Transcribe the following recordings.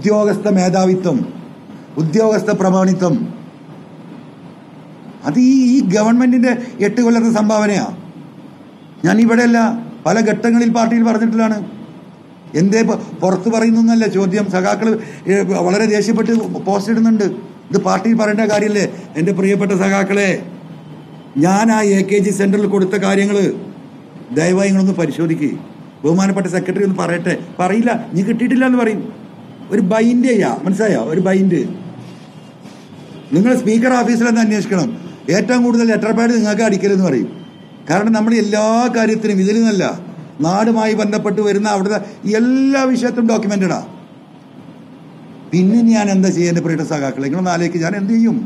ഉദ്യോഗസ്ഥ മേധാവിത്വം ഉദ്യോഗസ്ഥ പ്രമാണിത്വം അത് ഈ ഈ ഗവൺമെന്റിന്റെ എട്ട് കൊല്ലത്തെ സംഭാവനയാ ഞാൻ ഇവിടെയല്ല പല ഘട്ടങ്ങളിൽ പാർട്ടിയിൽ പറഞ്ഞിട്ടുള്ളതാണ് എന്തേ പ- പുറത്ത് പറയുന്നല്ല ചോദ്യം സഖാക്കൾ വളരെ ദേഷ്യപ്പെട്ട് പോസ്റ്റ് ഇടുന്നുണ്ട് ഇത് പാർട്ടിയിൽ പറയേണ്ട കാര്യമല്ലേ എൻ്റെ പ്രിയപ്പെട്ട സഖാക്കളെ ഞാൻ ആ എ കെ ജി സെന്ററിൽ കൊടുത്ത കാര്യങ്ങൾ ദയവായി നിങ്ങളൊന്ന് പരിശോധിക്കുക ബഹുമാനപ്പെട്ട സെക്രട്ടറി ഒന്ന് പറയട്ടെ പറയില്ല നീ കിട്ടിയിട്ടില്ല എന്ന് പറയും ഒരു ബൈൻഡ് ചെയ്യാ മനസ്സിലായോ ഒരു ബൈൻഡ് നിങ്ങൾ സ്പീക്കർ ഓഫീസിൽ ഒന്ന് അന്വേഷിക്കണം ഏറ്റവും കൂടുതൽ ലെറ്റർ പാഡ് നിങ്ങൾക്ക് അടിക്കലെന്ന് പറയും കാരണം നമ്മൾ എല്ലാ കാര്യത്തിനും ഇതിൽ നിന്നല്ല നാടുമായി ബന്ധപ്പെട്ട് വരുന്ന അവിടുത്തെ എല്ലാ വിഷയത്തിലും ഡോക്യുമെന്റഡാ പിന്നെ ഞാൻ എന്താ ചെയ്യുക എൻ്റെ പ്രിയപ്പെട്ട സഖാക്കളെ നിങ്ങളൊന്ന് ആലോചിക്കുക ഞാൻ എന്ത് ചെയ്യും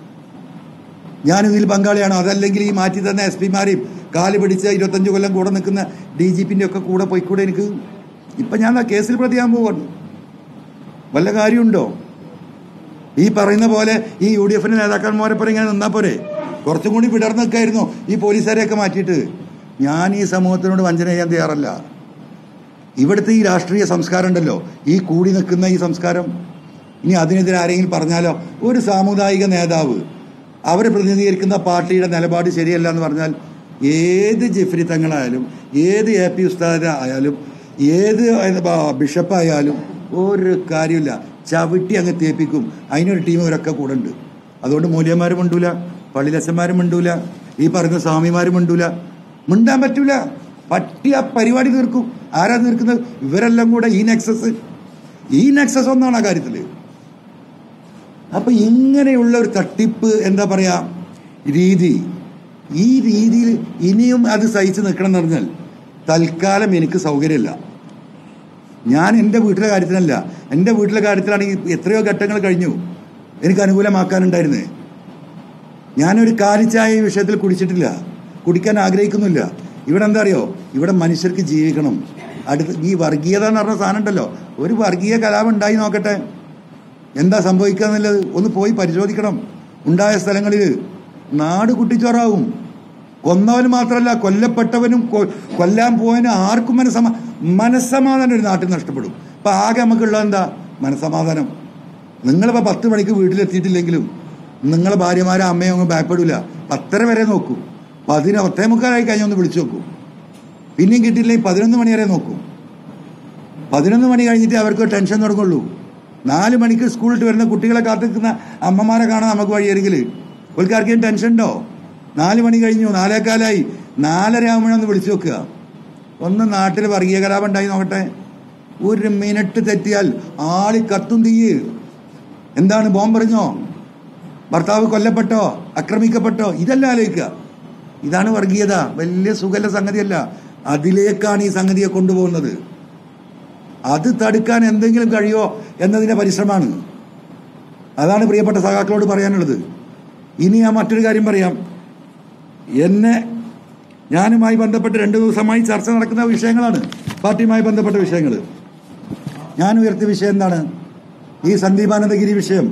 ഞാൻ ഇതിൽ പങ്കാളിയാണോ അതല്ലെങ്കിൽ ഈ മാറ്റി തന്ന എസ് പിമാരെയും കാല് പിടിച്ച ഇരുപത്തഞ്ച് കൊല്ലം കൂടെ നിൽക്കുന്ന ഡി ജി പിന്റെ ഒക്കെ കൂടെ പോയിക്കൂടെ എനിക്ക് ഇപ്പം ഞാൻ ആ കേസിൽ പ്രതിയാൻ പോവാണ് വല്ല കാര്യമുണ്ടോ ഈ പറയുന്ന പോലെ ഈ യു ഡി എഫിന്റെ നേതാക്കന്മാരെ പോലെ ഇങ്ങനെ നിന്നാ പോരെ കുറച്ചും കൂടി വിടർന്ന് നിൽക്കായിരുന്നു ഈ പോലീസുകാരെയൊക്കെ മാറ്റിയിട്ട് ഞാൻ ഈ സമൂഹത്തിനോട് വഞ്ചന ചെയ്യാൻ തയ്യാറല്ല ഇവിടുത്തെ ഈ രാഷ്ട്രീയ സംസ്കാരം ഉണ്ടല്ലോ ഈ കൂടി നിൽക്കുന്ന ഈ സംസ്കാരം ഇനി അതിനെതിരെ ആരെങ്കിലും പറഞ്ഞാലോ ഒരു സാമുദായിക നേതാവ് അവർ പ്രതിനിധീകരിക്കുന്ന പാർട്ടിയുടെ നിലപാട് ശരിയല്ല എന്ന് പറഞ്ഞാൽ ഏത് ജിഫ്രി തങ്ങളായാലും ഏത് എ പി ഉസ്താദ് ആയാലും ഏത് ബിഷപ്പായാലും ഒരു കാര്യമില്ല ചവിട്ടി അങ്ങ് തേപ്പിക്കും അതിനൊരു ടീം ഇവരൊക്കെ കൂടെ ഉണ്ട് അതുകൊണ്ട് മൂല്യന്മാരും മിണ്ടൂല പള്ളിലച്ചന്മാരും മിണ്ടൂല ഈ പറയുന്ന സ്വാമിമാരും മിണ്ടൂല മിണ്ടാൻ പറ്റൂല പറ്റിയ പരിപാടി തീർക്കും ആരാ തീർക്കുന്നത് ഇവരെല്ലാം കൂടെ ഈ നെക്സസ് ഈ നെക്സസ് ഒന്നാണ് ആ കാര്യത്തില് അപ്പൊ ഇങ്ങനെയുള്ള ഒരു തട്ടിപ്പ് എന്താ പറയാ രീതി ഈ രീതിയിൽ ഇനിയും അത് സഹിച്ച് നിൽക്കണം എന്ന് പറഞ്ഞാൽ തൽക്കാലം എനിക്ക് സൗകര്യമില്ല ഞാൻ എൻ്റെ വീട്ടിലെ കാര്യത്തിനല്ല എൻ്റെ വീട്ടിലെ കാര്യത്തിലാണെങ്കിൽ എത്രയോ ഘട്ടങ്ങൾ കഴിഞ്ഞു എനിക്ക് അനുകൂലമാക്കാനുണ്ടായിരുന്നേ ഞാനൊരു കാലിച്ചായ ഈ വിഷയത്തിൽ കുടിച്ചിട്ടില്ല കുടിക്കാൻ ആഗ്രഹിക്കുന്നില്ല ഇവിടെ എന്താ അറിയോ ഇവിടെ മനുഷ്യർക്ക് ജീവിക്കണം അടുത്ത് ഈ വർഗീയത എന്ന് പറഞ്ഞ സാധനം ഉണ്ടല്ലോ ഒരു വർഗീയ കലാപം ഉണ്ടായി നോക്കട്ടെ എന്താ സംഭവിക്കുക എന്നുള്ളത് ഒന്ന് പോയി പരിശോധിക്കണം ഉണ്ടായ സ്ഥലങ്ങളിൽ നാട് കുട്ടിച്ചോറാവും കൊന്നവന് മാത്രമല്ല കൊല്ലപ്പെട്ടവനും കൊ- കൊല്ലാൻ പോയവനും ആർക്കും മനസ്സമാ മനസ്സമാധാനം ഒരു നാട്ടിൽ നഷ്ടപ്പെടും ഇപ്പൊ ആകെ നമുക്കുള്ളത് എന്താ മനസ്സമാധാനം നിങ്ങളിപ്പോൾ പത്ത് മണിക്ക് വീട്ടിലെത്തിയിട്ടില്ലെങ്കിലും നിങ്ങളെ ഭാര്യമാരെ അമ്മയും അങ്ങ് ഭയപ്പെടില്ല പത്തര വരെ നോക്കൂ പതിന പത്തേ മുക്കാലായി കഴിഞ്ഞ് ഒന്ന് വിളിച്ചു നോക്കൂ പിന്നെയും കിട്ടിയില്ലെങ്കിൽ പതിനൊന്ന് മണി വരെ നോക്കും പതിനൊന്ന് മണി കഴിഞ്ഞിട്ട് അവർക്ക് ടെൻഷൻ തുടങ്ങുള്ളൂ നാല് മണിക്ക് സ്കൂളിൽ വരുന്ന കുട്ടികളെ കാത്തിക്കുന്ന അമ്മമാരെ കാണാൻ നമുക്ക് വഴിയരികിൽ ഓൽക്കാർക്കും ടെൻഷൻ ഉണ്ടോ നാല് മണി കഴിഞ്ഞു നാലേക്കാലായി നാലര ആകുമ്പോഴൊന്ന് വിളിച്ചു നോക്കുക ഒന്ന് നാട്ടിൽ വർഗീയ കലാപം ഉണ്ടായി നോക്കട്ടെ ഒരു മിനിറ്റ് തെറ്റിയാൽ ആളി കത്തും തീയ് എന്താണ് ബോംബെറിഞ്ഞോ ഭർത്താവ് കൊല്ലപ്പെട്ടോ ആക്രമിക്കപ്പെട്ടോ ഇതല്ല ആലോചിക്കുക ഇതാണ് വർഗീയത വലിയ സുഖല സംഗതിയല്ല അതിലേക്കാണ് ഈ സംഗതിയെ കൊണ്ടുപോകുന്നത് അത് തടുക്കാൻ എന്തെങ്കിലും കഴിയോ എന്നതിന്റെ പരിശ്രമമാണ് അതാണ് പ്രിയപ്പെട്ട സഖാക്കളോട് പറയാനുള്ളത് ഇനി ഞാൻ മറ്റൊരു കാര്യം പറയാം എന്നെ ഞാനുമായി ബന്ധപ്പെട്ട് രണ്ട് ദിവസമായി ചർച്ച നടക്കുന്ന വിഷയങ്ങളാണ് പാർട്ടിയുമായി ബന്ധപ്പെട്ട വിഷയങ്ങൾ ഞാൻ ഉയർത്തിയ വിഷയം എന്താണ് ഈ സന്ദീപാനന്ദഗിരി വിഷയം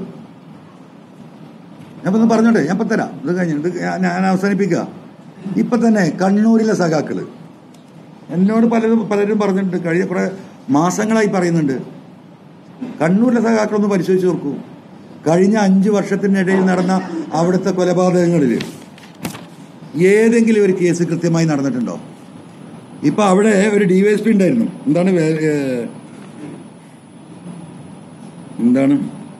ഞാൻ ഒന്ന് പറഞ്ഞോട്ടെ ഞാൻ ഇപ്പം തരാം ഇത് കഴിഞ്ഞു ഇത് ഞാൻ- ഞാൻ അവസാനിപ്പിക്കുക ഇപ്പം തന്നെ കണ്ണൂരിലെ സഖാക്കള് എന്നോട് പലരും പലരും പറഞ്ഞിട്ടുണ്ട് കഴിഞ്ഞ കുറെ മാസങ്ങളായി പറയുന്നുണ്ട് കണ്ണൂരിലെ സഖാക്കളൊന്ന് പരിശോധിച്ച് നോക്കൂ കഴിഞ്ഞ അഞ്ച് വർഷത്തിനിടയിൽ നടന്ന അവിടുത്തെ കൊലപാതകങ്ങളിൽ ഏതെങ്കിലും ഒരു കേസ് കൃത്യമായി നടന്നിട്ടുണ്ടോ ഇപ്പൊ അവിടെ ഒരു ഡിവൈഎസ്പി ഉണ്ടായിരുന്നു എന്താണ് വേ- ഏ, എന്താണ്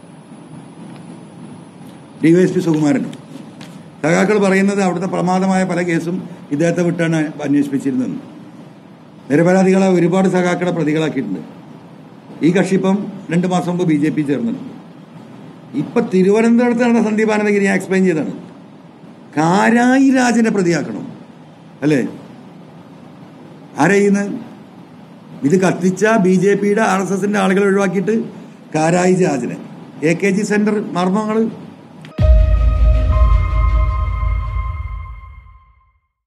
ഡിവൈഎസ്പി സുകുമാരൻ സഖാക്കൾ പറയുന്നത് അവിടുത്തെ പ്രമാദമായ പല കേസും ഇദ്ദേഹത്തെ വിട്ടാണ് അന്വേഷിപ്പിച്ചിരുന്നത് നിരപരാധികളെ ഒരുപാട് സഖാക്കളെ പ്രതികളാക്കിയിട്ടുണ്ട് ഈ കക്ഷി ഇപ്പം രണ്ട് മാസം മുമ്പ് ബി ജെ പി ചേർന്നിട്ടുണ്ട് ഇപ്പൊ തിരുവനന്തപുരത്ത് നടന്ന സന്ദീപാനന്ദഗിരി ഞാൻ എക്സ്പ്ലെയിൻ ചെയ്താണ് കാരായി രാജനെ പ്രതിയാക്കണം അല്ലേ ആരെയ്യുന്നത് ഇത് കത്തിച്ച ബി ജെ പിയുടെ ആർ എസ് എസിന്റെ ആളുകളെ ഒഴിവാക്കിയിട്ട് കാരായി രാജനെ എ കെ ജി സെന്റർ മർമ്മങ്ങൾ